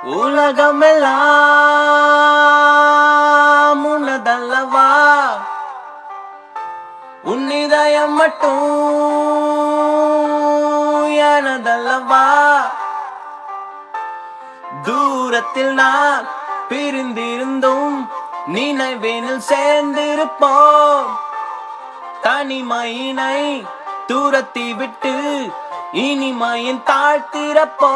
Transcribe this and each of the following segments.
உலகமெல்லாம் உனதல்லவா உன் இதயம் மட்டும் எனதல்லவா தூரத்தில் நான் பிரிந்திருந்தும் நினைவேனில் சேர்ந்திருப்போம் தனிமையினை தூரத்தி விட்டு இனிமையின் தாழ்த்திரப்போ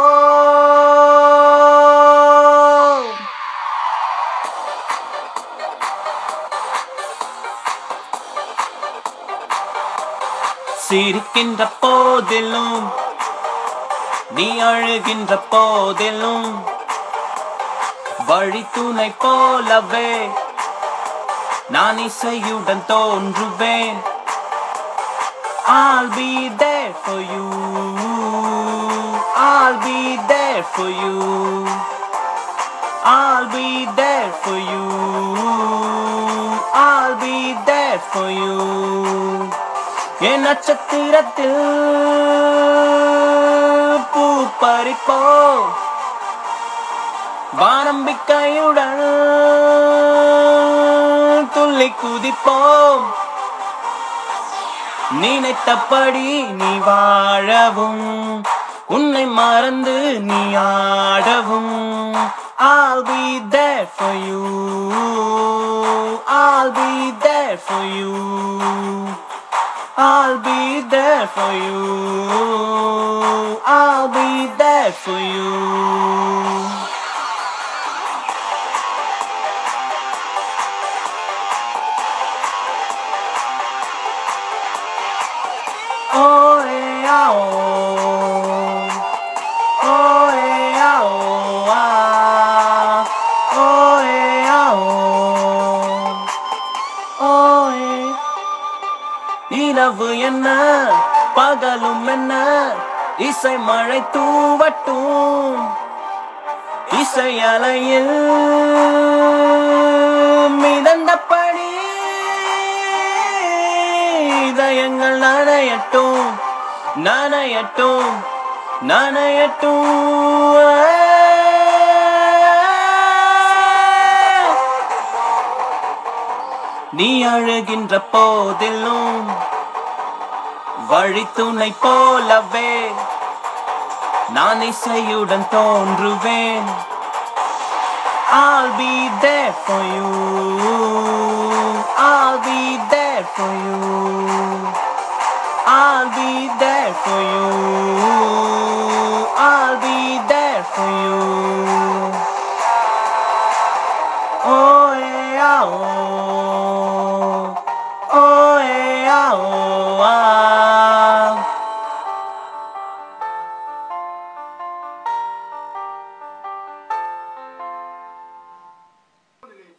சிரிக்கின்ற போதிலும் நீ அழுகின்ற போதிலும் வழி துணை போலவே நான் இசையுடன் தோன்றுவேன் I'll be there for you. I'll be there for you. I'll be there for you. I'll be there for you. என் நட்சத்திரத்தில் பூ பறிப்போம் வானம்பிக்கையுடன் துள்ளி குதிப்போம் நினைத்தபடி நீ வாழவும் உன்னை மறந்து நீ ஆடவும் I'll be there for you I'll be there for you I'll be there for you I'll be there for you Oh, yeah, oh. Oh, yeah, oh, ah. Oh, yeah, oh. Oh, yeah. இரவு என்ன பகலும் என்ன இசை மழை தூவட்டும் இசை அலையில் மிதந்தபடி இதயங்கள் நனையட்டும் நனையட்டும் நனையட்டும் நீ அழுகின்ற போதிலும் வழித்துணை போலவே நான் இசையுடன் தோன்றுவேன் I'll be there for you I'll be there for you I'll be there for you I'll be there for you Oh yeah oh Oh yeah oh